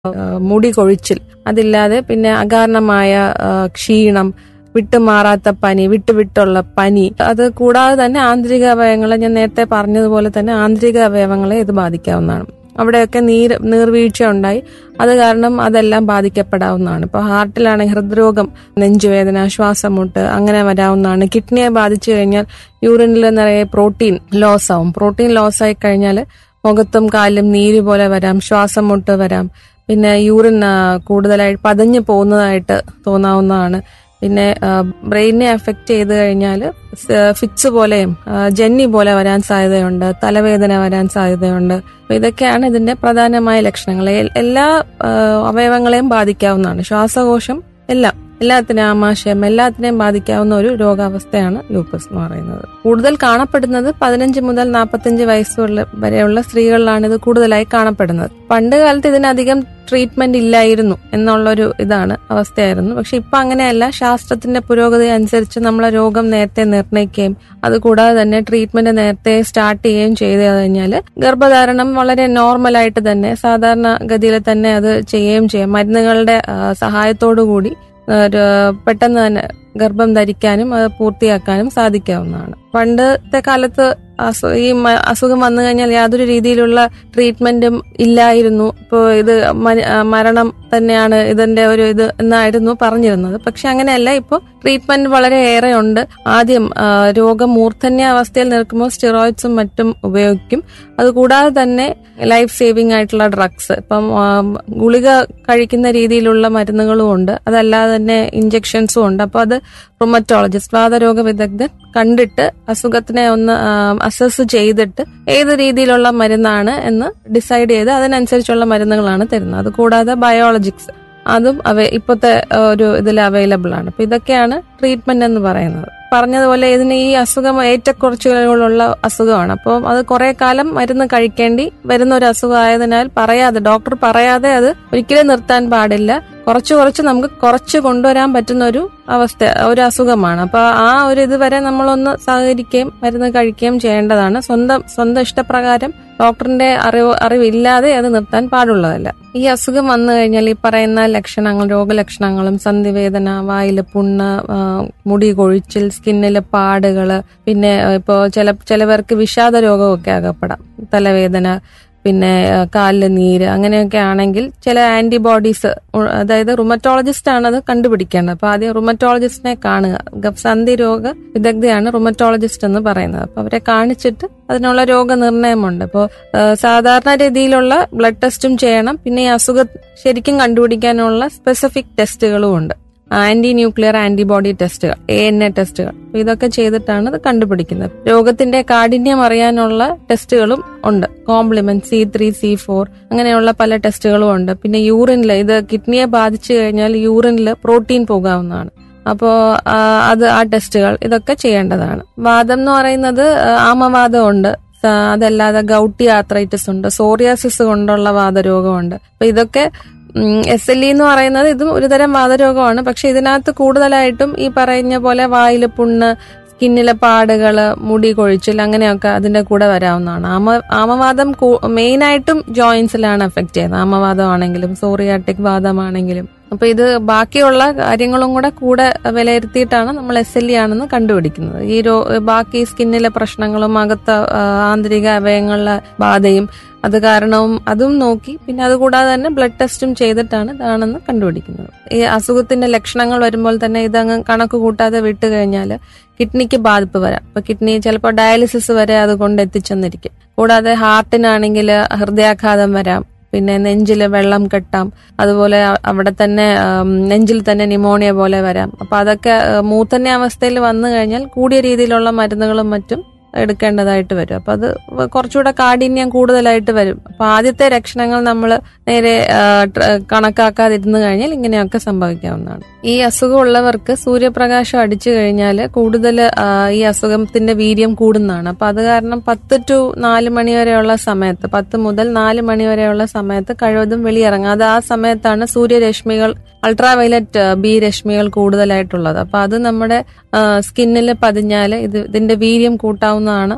മുടി കൊഴിച്ചിൽ അതില്ലാതെ പിന്നെ അകാരണമായ ആ, ക്ഷീണം വിട്ടുമാറാത്ത പനി വിട്ടുവിട്ടുള്ള പനി അത് കൂടാതെ തന്നെ ആന്തരിക അവയവങ്ങളെ ഞാൻ നേരത്തെ പറഞ്ഞതുപോലെ തന്നെ ആന്തരിക അവയവങ്ങളെ ഇത് ബാധിക്കാവുന്നതാണ് അവിടെയൊക്കെ നീർ നീർവീഴ്ച ഉണ്ടായി അത് കാരണം അതെല്ലാം ബാധിക്കപ്പെടാവുന്നതാണ് ഇപ്പോൾ ഹാർട്ടിലാണെങ്കിൽ ഹൃദ്രോഗം നെഞ്ചുവേദന ശ്വാസമുട്ട് അങ്ങനെ വരാവുന്നതാണ് കിഡ്നിയെ ബാധിച്ചു കഴിഞ്ഞാൽ യൂറിനിൽ നിറയെ പ്രോട്ടീൻ ലോസ് ആവും പ്രോട്ടീൻ ലോസ് ആയി കഴിഞ്ഞാൽ മുഖത്തും കാലിലും നീര് പോലെ വരാം ശ്വാസം മുട്ട് വരാം പിന്നെ യൂറിൻ ആ, കൂടുതലായി പതഞ്ഞു പോകുന്നതായിട്ട് തോന്നാവുന്നതാണ് പിന്നെ ബ്രെയിനെ അഫക്റ്റ് ചെയ്ത് കഴിഞ്ഞാൽ ഫിക്സ് പോലെയും ആ, ജന്നി പോലെ വരാൻ സാധ്യതയുണ്ട് തലവേദന വരാൻ സാധ്യതയുണ്ട് അപ്പൊ ഇതൊക്കെയാണ് ഇതിന്റെ പ്രധാനമായ ലക്ഷണങ്ങൾ എ- എല്ലാ ആ, അവയവങ്ങളെയും ബാധിക്കാവുന്നതാണ് ശ്വാസകോശം എല്ലാം എല്ലാത്തിനും ആമാശയം എല്ലാത്തിനെയും ബാധിക്കാവുന്ന ഒരു രോഗാവസ്ഥയാണ് ലൂപ്പസ് എന്ന് പറയുന്നത് കൂടുതൽ കാണപ്പെടുന്നത് പതിനഞ്ച് മുതൽ നാൽപ്പത്തഞ്ച് വയസ്സുള്ള വരെയുള്ള സ്ത്രീകളിലാണ് ഇത് കൂടുതലായി കാണപ്പെടുന്നത് പണ്ട് കാലത്ത് ഇതിനധികം ട്രീറ്റ്മെന്റ് ഇല്ലായിരുന്നു എന്നുള്ളൊരു ഇതാണ് അവസ്ഥയായിരുന്നു പക്ഷെ ഇപ്പൊ അങ്ങനെയല്ല ശാസ്ത്രത്തിന്റെ പുരോഗതി അനുസരിച്ച് നമ്മളെ രോഗം നേരത്തെ നിർണ്ണയിക്കുകയും അതുകൂടാതെ തന്നെ ട്രീറ്റ്മെന്റ് നേരത്തെ സ്റ്റാർട്ട് ചെയ്യുകയും ചെയ്തു കഴിഞ്ഞാൽ ഗർഭധാരണം വളരെ നോർമലായിട്ട് തന്നെ സാധാരണ ഗതിയിൽ തന്നെ അത് ചെയ്യുകയും ചെയ്യാം മരുന്നുകളുടെ ആ, സഹായത്തോടു കൂടി ആ, ഒരു പെട്ടെന്ന് തന്നെ ഗർഭം ധരിക്കാനും അത് പൂർത്തിയാക്കാനും സാധിക്കാവുന്നതാണ് പണ്ടത്തെ കാലത്ത് അസു ഈ മ- അസുഖം വന്നു കഴിഞ്ഞാൽ യാതൊരു രീതിയിലുള്ള ട്രീറ്റ്മെന്റും ഇല്ലായിരുന്നു ഇപ്പോൾ ഇത് മര- ആ, മരണം തന്നെയാണ് ഇതിന്റെ ഒരു ഇത് എന്നായിരുന്നു പറഞ്ഞിരുന്നത് പക്ഷെ അങ്ങനെയല്ല ഇപ്പോൾ ട്രീറ്റ്മെന്റ് വളരെ ഏറെ ഉണ്ട് ആദ്യം ആ, രോഗം മൂർധന്യ അവസ്ഥയിൽ നിൽക്കുമ്പോൾ സ്റ്റിറോയിഡ്സും മറ്റും ഉപയോഗിക്കും അതുകൂടാതെ തന്നെ ലൈഫ് സേവിംഗ് ആയിട്ടുള്ള ഡ്രഗ്സ് ഇപ്പം ആ, ഗുളിക കഴിക്കുന്ന രീതിയിലുള്ള മരുന്നുകളും ഉണ്ട് അതല്ലാതെ തന്നെ ഇഞ്ചെക്ഷൻസും ഉണ്ട് അപ്പോൾ അത് റൊമറ്റോളജിസ്റ്റ് വാതരോഗ വിദഗ്ധൻ കണ്ടിട്ട് അസുഖത്തിനെ ഒന്ന് അസസ് ചെയ്തിട്ട് ഏത് രീതിയിലുള്ള മരുന്നാണ് എന്ന് ഡിസൈഡ് ചെയ്ത് അതിനനുസരിച്ചുള്ള മരുന്നുകളാണ് തരുന്നത് അതുകൂടാതെ ബയോളജിക്സ് അതും അവ ഇപ്പോഴത്തെ ഒരു ഇതിൽ അവൈലബിൾ ആണ് അപ്പൊ ഇതൊക്കെയാണ് ട്രീറ്റ്മെന്റ് എന്ന് പറയുന്നത് പറഞ്ഞതുപോലെ ഇതിന് ഈ അസുഖം ഏറ്റക്കുറച്ചുകളുള്ള അസുഖമാണ് അപ്പോൾ അത് കുറെ കാലം മരുന്ന് കഴിക്കേണ്ടി വരുന്ന ഒരു അസുഖം ആയതിനാൽ പറയാതെ ഡോക്ടർ പറയാതെ അത് ഒരിക്കലും നിർത്താൻ പാടില്ല കുറച്ച് കുറച്ച് നമുക്ക് കുറച്ച് കൊണ്ടുവരാൻ പറ്റുന്ന ഒരു അവസ്ഥ ഒരു അസുഖമാണ് അപ്പൊ ആ ഒരു ഇതുവരെ നമ്മളൊന്ന് സഹകരിക്കുകയും മരുന്ന് കഴിക്കുകയും ചെയ്യേണ്ടതാണ് സ്വന്തം സ്വന്തം ഇഷ്ടപ്രകാരം ഡോക്ടറിന്റെ അറിവ് അറിവില്ലാതെ അത് നിർത്താൻ പാടുള്ളതല്ല ഈ അസുഖം വന്നു കഴിഞ്ഞാൽ ഈ പറയുന്ന ലക്ഷണങ്ങൾ രോഗലക്ഷണങ്ങളും സന്ധിവേദന വായില് പുണ്ണ് ആ, മുടി കൊഴിച്ചിൽ സ്കിന്നില് പാടുകള് പിന്നെ ഇപ്പോൾ ചില ചിലവർക്ക് വിഷാദ രോഗമൊക്കെ അകപ്പെടാം തലവേദന പിന്നെ ആ, കാലില് നീര് അങ്ങനെയൊക്കെ ആണെങ്കിൽ ചില ആന്റിബോഡീസ് അതായത് റുമറ്റോളജിസ്റ്റ് ആണ് അത് കണ്ടുപിടിക്കേണ്ടത് അപ്പൊ ആദ്യം റുമറ്റോളജിസ്റ്റിനെ കാണുക ഗ- സന്ധി രോഗ വിദഗ്ധയാണ് റുമറ്റോളജിസ്റ്റ് എന്ന് പറയുന്നത് അപ്പൊ അവരെ കാണിച്ചിട്ട് അതിനുള്ള രോഗനിർണയമുണ്ട് അപ്പോൾ സാധാരണ രീതിയിലുള്ള ബ്ലഡ് ടെസ്റ്റും ചെയ്യണം പിന്നെ ഈ അസുഖം ശരിക്കും കണ്ടുപിടിക്കാനുള്ള സ്പെസിഫിക് ടെസ്റ്റുകളും ഉണ്ട് ആന്റി ന്യൂക്ലിയർ ആന്റിബോഡി ടെസ്റ്റുകൾ എ എൻ എ ടെസ്റ്റുകൾ അപ്പൊ ഇതൊക്കെ ചെയ്തിട്ടാണ് ഇത് കണ്ടുപിടിക്കുന്നത് രോഗത്തിന്റെ കാഠിന്യം അറിയാനുള്ള ടെസ്റ്റുകളും ഉണ്ട് complement C three C four അങ്ങനെയുള്ള പല ടെസ്റ്റുകളും ഉണ്ട് പിന്നെ യൂറിനിൽ ഇത് കിഡ്നിയെ ബാധിച്ചു കഴിഞ്ഞാൽ യൂറിനിൽ പ്രോട്ടീൻ പോകാവുന്നതാണ് അപ്പോ ആ, അത് ആ ടെസ്റ്റുകൾ ഇതൊക്കെ ചെയ്യേണ്ടതാണ് വാദം എന്ന് പറയുന്നത് ആ, ആമവാദം ഉണ്ട് സ- അതല്ലാതെ ഗൗട്ടി ആത്രൈറ്റിസ് ഉണ്ട് സോറിയാസിസ് കൊണ്ടുള്ള വാദരോഗമുണ്ട് അപ്പൊ ഇതൊക്കെ എസ് എൽ ഇ എന്ന് പറയുന്നത് ഇതും ഒരുതരം വാദരോഗമാണ് പക്ഷെ ഇതിനകത്ത് കൂടുതലായിട്ടും ഈ പറയുന്ന പോലെ വായില് പുണ്ണ് സ്കിന്നിലെ പാടുകള് മുടി കൊഴിച്ചിൽ അങ്ങനെയൊക്കെ അതിന്റെ കൂടെ വരാവുന്നതാണ് ആമ ആമവാദം മെയിൻ ആയിട്ടും ജോയിന്റ്സിലാണ് എഫക്ട് ചെയ്യുന്നത് ആമവാദം ആണെങ്കിലും സോറിയാട്ടിക് വാദമാണെങ്കിലും അപ്പൊ ഇത് ബാക്കിയുള്ള കാര്യങ്ങളും കൂടെ കൂടെ വിലയിരുത്തിയിട്ടാണ് നമ്മൾ എസ് എൽ ഇ ആണെന്ന് കണ്ടുപിടിക്കുന്നത് ഈ രോ ബാക്കി സ്കിന്നിലെ പ്രശ്നങ്ങളും അകത്ത ആ, ആന്തരിക അവയവങ്ങളിലെ ബാധയും അത് കാരണവും അതും നോക്കി പിന്നെ അതുകൂടാതെ തന്നെ ബ്ലഡ് ടെസ്റ്റും ചെയ്തിട്ടാണ് ഇതാണെന്ന് കണ്ടുപിടിക്കുന്നത് ഈ അസുഖത്തിന്റെ ലക്ഷണങ്ങൾ വരുമ്പോൾ തന്നെ ഇതങ്ങ് കണക്ക് കൂട്ടാതെ വിട്ടു കഴിഞ്ഞാൽ കിഡ്നിക്ക് ബാധിപ്പ് വരാം അപ്പൊ കിഡ്നി ചിലപ്പോൾ ഡയാലിസിസ് വരെ അത് കൊണ്ട് എത്തിച്ചെന്നിരിക്കും കൂടാതെ ഹാർട്ടിനാണെങ്കിൽ ഹൃദയാഘാതം വരാം പിന്നെ നെഞ്ചിൽ വെള്ളം കെട്ടാം അതുപോലെ അ- അവിടെ തന്നെ ആം, നെഞ്ചിൽ തന്നെ നിമോണിയ പോലെ വരാം അപ്പൊ അതൊക്കെ ആ, മൂർധന്യ അവസ്ഥയിൽ വന്നു കഴിഞ്ഞാൽ കൂടിയ രീതിയിലുള്ള മരുന്നുകളും മറ്റും എടുക്കേണ്ടതായിട്ട് വരും അപ്പൊ അത് കുറച്ചുകൂടെ കാഠിന്യം കൂടുതലായിട്ട് വരും അപ്പൊ ആദ്യത്തെ ലക്ഷണങ്ങൾ നമ്മൾ നേരെ ആ, ട്ര- കണക്കാക്കാതിരുന്നു കഴിഞ്ഞാൽ ഇങ്ങനെയൊക്കെ സംഭവിക്കാവുന്നതാണ് ഈ അസുഖമുള്ളവർക്ക് സൂര്യപ്രകാശം അടിച്ചു കഴിഞ്ഞാൽ കൂടുതൽ ഈ അസുഖത്തിന്റെ വീര്യം കൂടുന്നതാണ് അപ്പൊ അത് കാരണം പത്ത് ടു നാല് മണി വരെയുള്ള സമയത്ത് പത്ത് മുതൽ നാല് മണി വരെയുള്ള സമയത്ത് കഴിവതും വെളിയിറങ്ങാതെ ആ സമയത്താണ് സൂര്യരശ്മികൾ അൾട്രാവയലറ്റ് ബി രശ്മികൾ കൂടുതലായിട്ടുള്ളത് അപ്പൊ അത് നമ്മുടെ സ്കിന്നിൽ പതിഞ്ഞാൽ ഇത് ഇതിന്റെ വീര്യം കൂട്ടാവുന്നതാണ്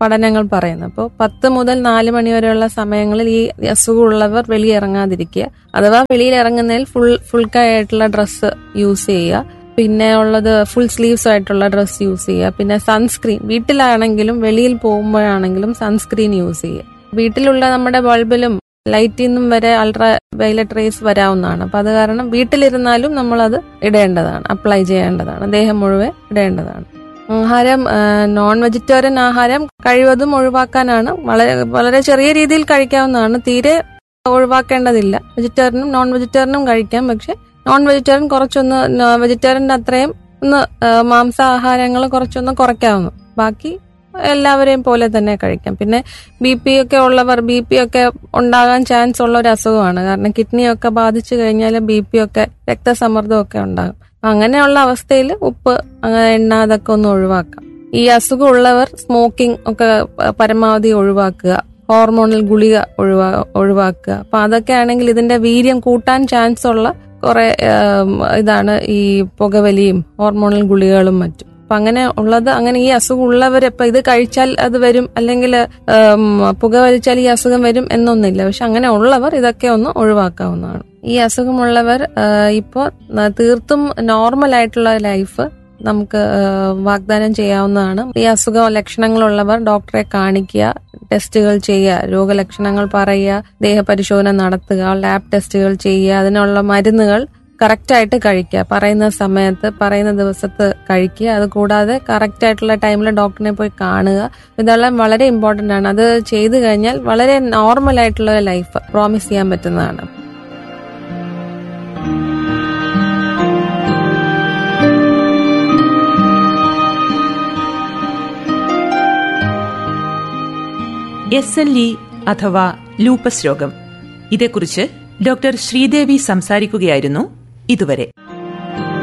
പഠനങ്ങൾ പറയുന്നത് അപ്പോൾ പത്ത് മുതൽ നാല് മണി വരെയുള്ള സമയങ്ങളിൽ ഈ അസുഖമുള്ളവർ വെളിയിറങ്ങാതിരിക്കുക അഥവാ വെളിയിൽ ഇറങ്ങുന്നതിൽ ഫുൾ ഫുൾ കൈ ആയിട്ടുള്ള ഡ്രസ്സ് യൂസ് ചെയ്യുക പിന്നെ ഉള്ളത് ഫുൾ സ്ലീവ്സ് ആയിട്ടുള്ള ഡ്രസ്സ് യൂസ് ചെയ്യുക പിന്നെ സൺസ്ക്രീൻ വീട്ടിലാണെങ്കിലും വെളിയിൽ പോകുമ്പോഴാണെങ്കിലും സൺസ്ക്രീൻ യൂസ് ചെയ്യുക വീട്ടിലുള്ള നമ്മുടെ ബൾബിലും ലൈറ്റിൽ നിന്നും വരെ അൾട്രാ വയലറ്റ് റേസ് വരാവുന്നതാണ് അപ്പൊ അത് കാരണം വീട്ടിലിരുന്നാലും നമ്മളത് ഇടേണ്ടതാണ് അപ്ലൈ ചെയ്യേണ്ടതാണ് ദേഹം മുഴുവൻ ഇടേണ്ടതാണ് ആഹാരം നോൺ വെജിറ്റേറിയൻ ആഹാരം കഴിവതും ഒഴിവാക്കാനാണ് വളരെ വളരെ ചെറിയ രീതിയിൽ കഴിക്കാവുന്നതാണ് തീരെ ഒഴിവാക്കേണ്ടതില്ല വെജിറ്റേറിയനും നോൺ വെജിറ്റേറിയനും കഴിക്കാം പക്ഷെ നോൺ വെജിറ്റേറിയൻ കുറച്ചൊന്ന് വെജിറ്റേറിയൻ്റെ അത്രയും ഒന്ന് മാംസാഹാരങ്ങൾ കുറച്ചൊന്ന് കുറയ്ക്കാവുന്നു ബാക്കി എല്ലാവരെയും പോലെ തന്നെ കഴിക്കാം പിന്നെ ബി പി ഒക്കെ ഉള്ളവർ ബി പി ഒക്കെ ഉണ്ടാകാൻ ചാൻസ് ഉള്ള ഒരു അസുഖമാണ് കാരണം കിഡ്നി ഒക്കെ ബാധിച്ചു കഴിഞ്ഞാൽ ബി പി ഒക്കെ രക്തസമ്മർദ്ദം ഒക്കെ ഉണ്ടാകും അങ്ങനെയുള്ള അവസ്ഥയിൽ ഉപ്പ് അങ്ങനെ എണ്ണ അതൊക്കെ ഒന്ന് ഒഴിവാക്കാം ഈ അസുഖമുള്ളവർ സ്മോക്കിംഗ് ഒക്കെ പരമാവധി ഒഴിവാക്കുക ഹോർമോണൽ ഗുളിക ഒഴിവാ ഒഴിവാക്കുക അപ്പൊ അതൊക്കെ ആണെങ്കിൽ ഇതിന്റെ വീര്യം കൂട്ടാൻ ചാൻസ് ഉള്ള കുറെ ഇതാണ് ഈ പുകവലിയും ഹോർമോണൽ ഗുളികകളും മറ്റും അപ്പൊ അങ്ങനെ ഉള്ളത് അങ്ങനെ ഈ അസുഖം ഉള്ളവർ ഇപ്പൊ ഇത് കഴിച്ചാൽ അത് വരും അല്ലെങ്കിൽ പുകവലിച്ചാൽ ഈ അസുഖം വരും എന്നൊന്നില്ല പക്ഷെ അങ്ങനെ ഉള്ളവർ ഇതൊക്കെ ഒന്ന് ഒഴിവാക്കാവുന്നതാണ് ഈ അസുഖമുള്ളവർ ഇപ്പോൾ തീർത്തും നോർമൽ ആയിട്ടുള്ള ലൈഫ് നമുക്ക് വാഗ്ദാനം ചെയ്യാവുന്നതാണ് ഈ അസുഖ ലക്ഷണങ്ങളുള്ളവർ ഡോക്ടറെ കാണിക്കുക ടെസ്റ്റുകൾ ചെയ്യുക രോഗലക്ഷണങ്ങൾ പറയുക ദേഹപരിശോധന നടത്തുക ലാബ് ടെസ്റ്റുകൾ ചെയ്യുക അതിനുള്ള മരുന്നുകൾ കറക്റ്റായിട്ട് കഴിക്കുക പറയുന്ന സമയത്ത് പറയുന്ന ദിവസത്ത് കഴിക്കുക അത് കൂടാതെ കറക്റ്റ് ആയിട്ടുള്ള ടൈമിൽ ഡോക്ടറിനെ പോയി കാണുക ഇതെല്ലാം വളരെ ഇമ്പോർട്ടൻ്റ് ആണ് അത് ചെയ്തു കഴിഞ്ഞാൽ വളരെ നോർമൽ ആയിട്ടുള്ള ലൈഫ് പ്രോമിസ് ചെയ്യാൻ പറ്റുന്നതാണ് എസ് എൽ ഇ അഥവാ ലൂപ്പസ് രോഗം ഇതേക്കുറിച്ച് ഡോക്ടർ ശ്രീദേവി സംസാരിക്കുകയായിരുന്നു ഇതുവരെ